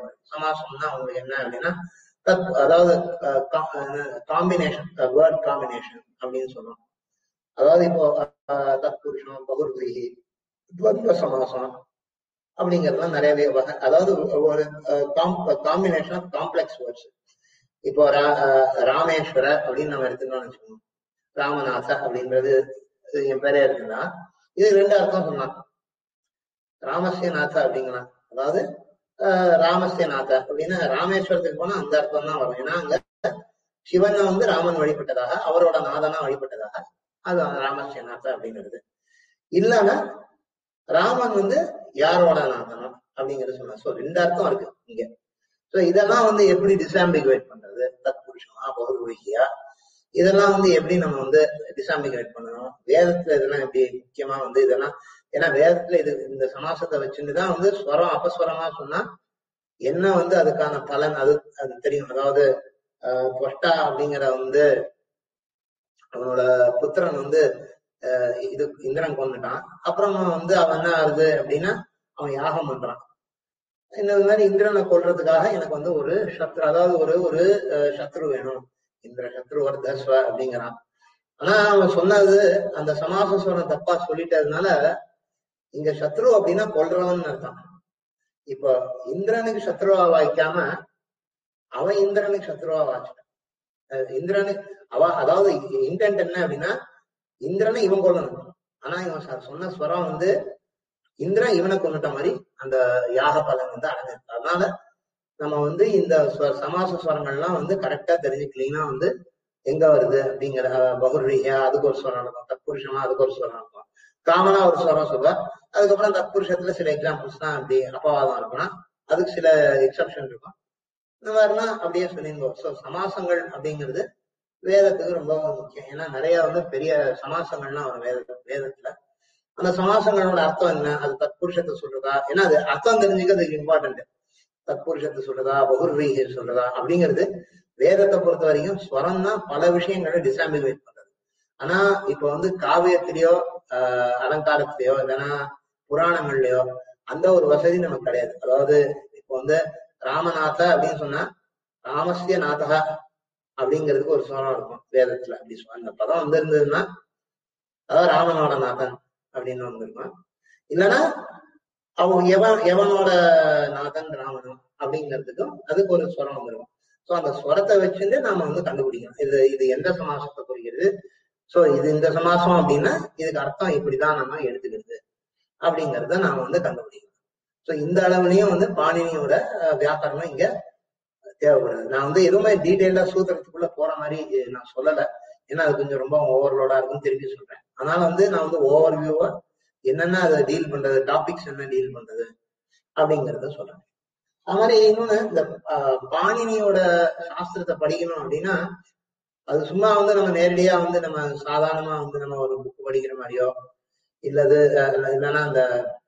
சமாசம்னா உங்களுக்கு என்ன அப்படின்னா தத் அதாவது காம்பினேஷன் வேர்ட் காம்பினேஷன் அப்படின்னு சொல்றோம் அதாவது இப்போ அஹ், தத்புருஷம் பகுர்வீகி துவத்வ சமாசம் அப்படிங்கறதுலாம் நிறையவே வகை அதாவது ஒரு காம்பினேஷன் ஆஃப் காம்ப்ளெக்ஸ் வேர்ட்ஸ் இப்போ ரா- அஹ், ராமேஸ்வர அப்படின்னு நம்ம எடுத்துக்கணும்னு வச்சுக்கோங்க ராமநாத அப்படின்றது இது என் பேரே இருக்குன்னா இது ரெண்டு அர்த்தம் சொன்னான் ராமஸ்ய நாத அப்படிங்கலாம் அதாவது அஹ், ராமஸ்ய நாத அப்படின்னா ராமேஸ்வரத்துக்கு போனா அந்த அர்த்தம் தான் வரும் ஏன்னா அங்க சிவனை வந்து ராமன் வழிபட்டதாக அவரோட நாதனா வழிபட்டதாக அது ராமஸ்ய நாத அப்படிங்கிறது இல்லைன்னா ராமன் வந்து யாரோட நாதனம் அப்படிங்கறது சொன்னா சோ ரெண்டு அர்த்தம் இருக்கு இங்க சோ இதெல்லாம் வந்து எப்படி டிசாம்பிகுவேட் பண்றது தத்புருஷமா பகுர்வீகியா இதெல்லாம் வந்து எப்படி நம்ம வந்து டிசாம்பிகுவேட் பண்ணணும் வேதத்துல இதெல்லாம் எப்படி முக்கியமா வந்து இதெல்லாம் ஏன்னா வேதத்துல இது இந்த சமாசத்தை வச்சுட்டு தான் வந்து ஸ்வரம் அபஸ்வரமா சொன்னா என்ன வந்து அதுக்கான பலன் அது அது தெரியும் அதாவது ஆஹ் துவஷ்டா அப்படிங்கிற வந்து அவனோட புத்திரன் வந்து ஆஹ் இது இந்திரன் கொண்டுட்டான் அப்புறமா வந்து அவன் என்ன ஆகுது அப்படின்னா அவன் யாகம் பண்றான் இந்த மாதிரி இந்திரனை கொல்றதுக்காக எனக்கு வந்து ஒரு சத்ரு அதாவது ஒரு ஒரு அஹ், சத்ரு வேணும் இந்திர சத்ரு வர்தஸ்வ அப்படிங்கிறான் ஆனா அவன் சொன்னது அந்த சமாசஸ்வரம் தப்பா சொல்லிட்டதுனால இங்க சத்ரு அப்படின்னா கொல்றவன் அர்த்தம் இப்போ இந்திரனுக்கு சத்ருவா வாய்க்காம அவன் இந்திரனுக்கு சத்ருவா வாய்ச்சிட்டான் அஹ் இந்திரனுக்கு அவ அதாவது இன்டென்ட் என்ன அப்படின்னா இந்திரனை இவன் கொல்லணும் ஆனா இவன் சொ- சொன்ன ஸ்வரம் வந்து இந்திரன் இவனை கொண்டுட்ட மாதிரி அந்த யாக பலன் வந்து அடைஞ்சிருக்கு அதனால நம்ம வந்து இந்த ஸ்வ- சமாச ஸ்வரங்கள்லாம் வந்து கரெக்டா தெரிஞ்சு கிளீனா வந்து எங்க வருது அப்படிங்கிற அஹ், பகுர்வீகா அதுக்கு ஒரு ஸ்வரம் இருக்கும் தத்புருஷமா அதுக்கு ஒரு ஸ்வரம் இருக்கும் காமனா ஒரு ஸ்வரம் சொல்வா அதுக்கப்புறம் தத்புருஷத்துல சில எக்ஸாம்பிள்ஸ் தான் அப்படி அபவாதம் இருக்கும்னா அதுக்கு சில எக்ஸப்ஷன் இருக்கும் இந்த மாதிரிலாம் அப்படியே சொல்லியிருந்தோம் ஸோ சமாசங்கள் அப்படிங்கிறது வேதத்துக்கு ரொம்ப முக்கியம் ஏன்னா நிறைய வந்து பெரிய சமாசங்கள்லாம் வரும் வேத வேதத்துல அந்த சமாசங்களோட அர்த்தம் என்ன அது தத்புருஷத்தை சொல்றதா ஏன்னா அது அர்த்தம் தெரிஞ்சுக்கிறது இம்பார்ட்டன்ட் தத்புருஷத்தை சொல்றதா பகுர்வீகி சொல்றதா அப்படிங்கிறது வேதத்தை பொறுத்த வரைக்கும் ஸ்வரம் தான் பல விஷயங்களை டிசாம்பிகுவேட் பண்றது ஆனா இப்ப வந்து காவியத்திலேயோ ஆஹ் அலங்காரத்திலேயோ இல்லைன்னா புராணங்கள்லயோ அந்த ஒரு வசதி நமக்கு கிடையாது அதாவது இப்போ வந்து ராமநாத அப்படின்னு சொன்னா ராமஸ்ய நாதகா அப்படிங்கிறதுக்கு ஒரு ஸ்வரம் இருக்கும் வேதத்துல அப்படி சொ- அந்த பதம் வந்து இருந்ததுன்னா அதாவது ராமனோட நாதன் அப்படின்னு வந்திருக்கும் இல்லைன்னா அவன் எவன் எவனோட நாதன் ராமனும் அப்படிங்கிறதுக்கும் அதுக்கு ஒரு ஸ்வரம் வந்துருக்கும் சோ அந்த ஸ்வரத்தை வச்சுட்டு நாம வந்து கண்டுபிடிக்கணும் இது இது எந்த சமாசத்தை குறிக்கிறது சோ இது இந்த சமாசம் அப்படின்னா இதுக்கு அர்த்தம் இப்படிதான் நம்ம எடுத்துக்கிறது அப்படிங்கறத நாம வந்து கண்டுபிடிக்கணும் சோ இந்த அளவுலயும் வந்து பாணினியோட அஹ், வியாக்கரணம் இங்க தேவைப்படுது நான் வந்து எதுவுமே டீட்டெயிலா சூத்திரத்துக்குள்ள போற மாதிரி அஹ், நான் சொல்லல ஏன்னா அது கொஞ்சம் ரொம்ப ஓவர்லோடா இருக்குன்னு திருப்பி சொல்றேன் அதனால வந்து நான் வந்து ஓவர் வியூவா என்னென்ன அதை டீல் பண்றது டாபிக்ஸ் என்ன டீல் பண்றது அப்படிங்கறத சொல்றேன் அது மாதிரி இன்னொன்னு இந்த ஆஹ், பாணினியோட சாஸ்திரத்தை படிக்கணும் அப்படின்னா அது சும்மா வந்து நம்ம நேரடியா வந்து நம்ம சாதாரணமா வந்து நம்ம ஒரு புக் படிக்கிற மாதிரியோ இல்லது அஹ், இல்லைன்னா அந்த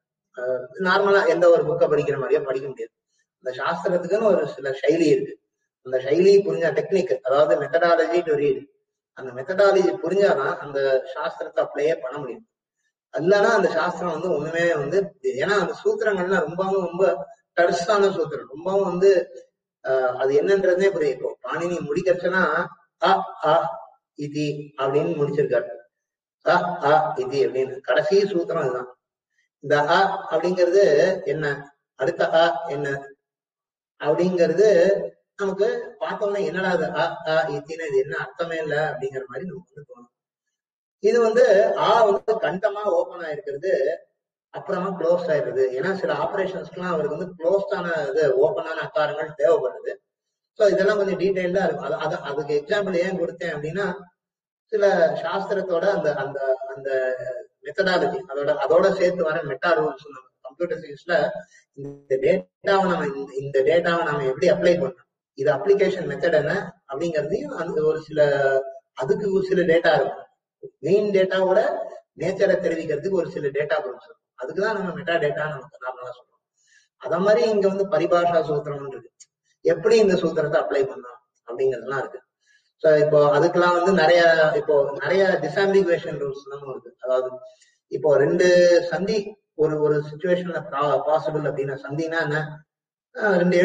நார்மலா எந்த ஒரு புக்கை படிக்கிற மாதிரியோ படிக்க முடியாது அந்த சாஸ்திரத்துக்குன்னு ஒரு சில சைலி இருக்கு அந்த சைலி புரிஞ்ச டெக்னிக் அதாவது மெத்தடாலஜி டு ரீட் அந்த மெத்தடாலஜி புரிஞ்சாதான் அந்த சாஸ்திரத்தை அப்ளையே பண்ண முடியும் இல்லைன்னா அந்த சாஸ்திரம் வந்து ஒண்ணுமே வந்து ஏன்னா அந்த சூத்திரங்கள்லாம் ரொம்பவும் ரொம்ப டர்ஸான சூத்திரம் ரொம்பவும் வந்து ஆஹ், அது என்னன்றதே புரியும் இப்போ பாணினி முடிக்கிறச்சுன்னா அ அ இதி அப்படின்னு முடிச்சிருக்காரு அ அ இதி அப்படின்னு கடைசி சூத்திரம் இதுதான் இந்த அ அப்படிங்கிறது என்ன அடுத்த அ என்ன அப்படிங்கிறது நமக்கு பார்த்தோம்னா என்னடா அது அ அ இத்தின்னு இது என்ன அர்த்தமே இல்ல அப்படிங்கிற மாதிரி நமக்கு வந்து தோணும் இது வந்து ஆ வந்து கண்டமா ஓபன் ஆயிருக்கிறது அப்புறமா க்ளோஸ் ஆயிடுது ஏன்னா சில ஆபரேஷன்ஸ்க்குலாம் அவருக்கு வந்து க்ளோஸ்டான இது ஓப்பனான அக்காரங்கள் தேவைப்படுது ஸோ இதெல்லாம் கொஞ்சம் டீட்டெயில்டா இருக்கும் அது அது- அதுக்கு எக்ஸாம்பிள் ஏன் கொடுத்தேன் அப்படின்னா சில சாஸ்திரத்தோட அந்த அந்த அந்த மெத்தடாலஜி அதோட அதோட சேர்த்து வர மெட்டா ரூல்ஸ் கம்ப்யூட்டர் சயின்ஸ்ல இந்த டேட்டாவை நம்ம இந்த- இந்த டேட்டாவை நம்ம எப்படி அப்ளை பண்ணணும் இது அப்ளிகேஷன் மெத்தட் என்ன அப்படிங்கறதையும் அந்த ஒரு சில அதுக்கு ஒரு சில டேட்டா இருக்கும் மெயின் டேட்டாவோட நேச்சரை தெரிவிக்கிறதுக்கு ஒரு சில டேட்டா ரூல்ஸ் இருக்கும் அதுக்குதான் நம்ம மெட்டா டேட்டா நமக்கு நார்மலா சொல்றோம் அத மாதிரி இங்க வந்து பரிபாஷா சூத்திரம் இருக்கு எப்படி இந்த சூத்திரத்தை அப்ளை பண்ணலாம் அப்படிங்கறதுலாம் இருக்கு சோ இப்போ அதுக்கெல்லாம் வந்து நிறைய இப்போ நிறைய டிசாம்பிகுவேஷன் ரூல்ஸ் எல்லாம் இருக்கு அதாவது இப்போ ரெண்டு சந்தி ஒரு ஒரு சுச்சுவேஷன்ல பாசிபிள் அப்படின்னா சந்தினா என்ன ஆஹ் ரெண்டு